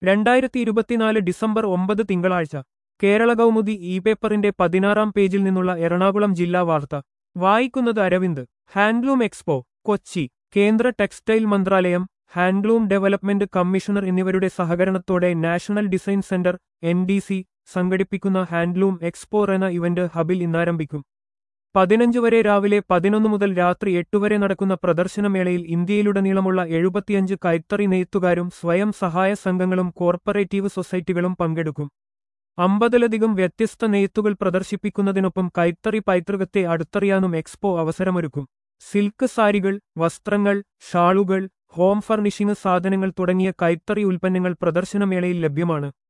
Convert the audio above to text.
രണ്ടായിരത്തി ഇരുപത്തിനാല് ഡിസംബർ ഒമ്പത് തിങ്കളാഴ്ച കേരള കൗമുദി ഇ പേപ്പറിന്റെ പതിനാറാം പേജിൽ നിന്നുള്ള എറണാകുളം ജില്ലാ വാർത്ത വായിക്കുന്നത് അരവിന്ദ് ഹാൻഡ്ലൂം എക്സ്പോ കൊച്ചി കേന്ദ്ര ടെക്സ്റ്റൈൽ മന്ത്രാലയം ഹാൻഡ്ലൂം ഡെവലപ്മെന്റ് കമ്മീഷണർ എന്നിവരുടെ സഹകരണത്തോടെ national design centre N D C സംഘടിപ്പിക്കുന്ന ഹാൻഡ്ലൂം എക്സ്പോ എന്ന ഇവന്റ് ഹബിൽ ഇന്നാരംഭിക്കും പതിനഞ്ച് വരെ രാവിലെ പതിനൊന്ന് മുതൽ രാത്രി എട്ട് വരെ നടക്കുന്ന പ്രദർശനമേളയിൽ ഇന്ത്യയിലുടനീളമുള്ള എഴുപത്തിയഞ്ച് കൈത്തറി നെയ്ത്തുകാരും സ്വയം സഹായ സംഘങ്ങളും കോർപ്പറേറ്റീവ് സൊസൈറ്റികളും പങ്കെടുക്കും അമ്പതിലധികം വ്യത്യസ്ത നെയ്ത്തുകൾ പ്രദർശിപ്പിക്കുന്നതിനൊപ്പം കൈത്തറി പൈതൃകത്തെ അടുത്തറിയാനും എക്സ്പോ അവസരമൊരുക്കും സിൽക്ക് സാരികൾ വസ്ത്രങ്ങൾ ഷാളുകൾ ഹോം ഫർണിഷിംഗ് സാധനങ്ങൾ തുടങ്ങിയ കൈത്തറി ഉൽപ്പന്നങ്ങൾ പ്രദർശനമേളയിൽ ലഭ്യമാണ്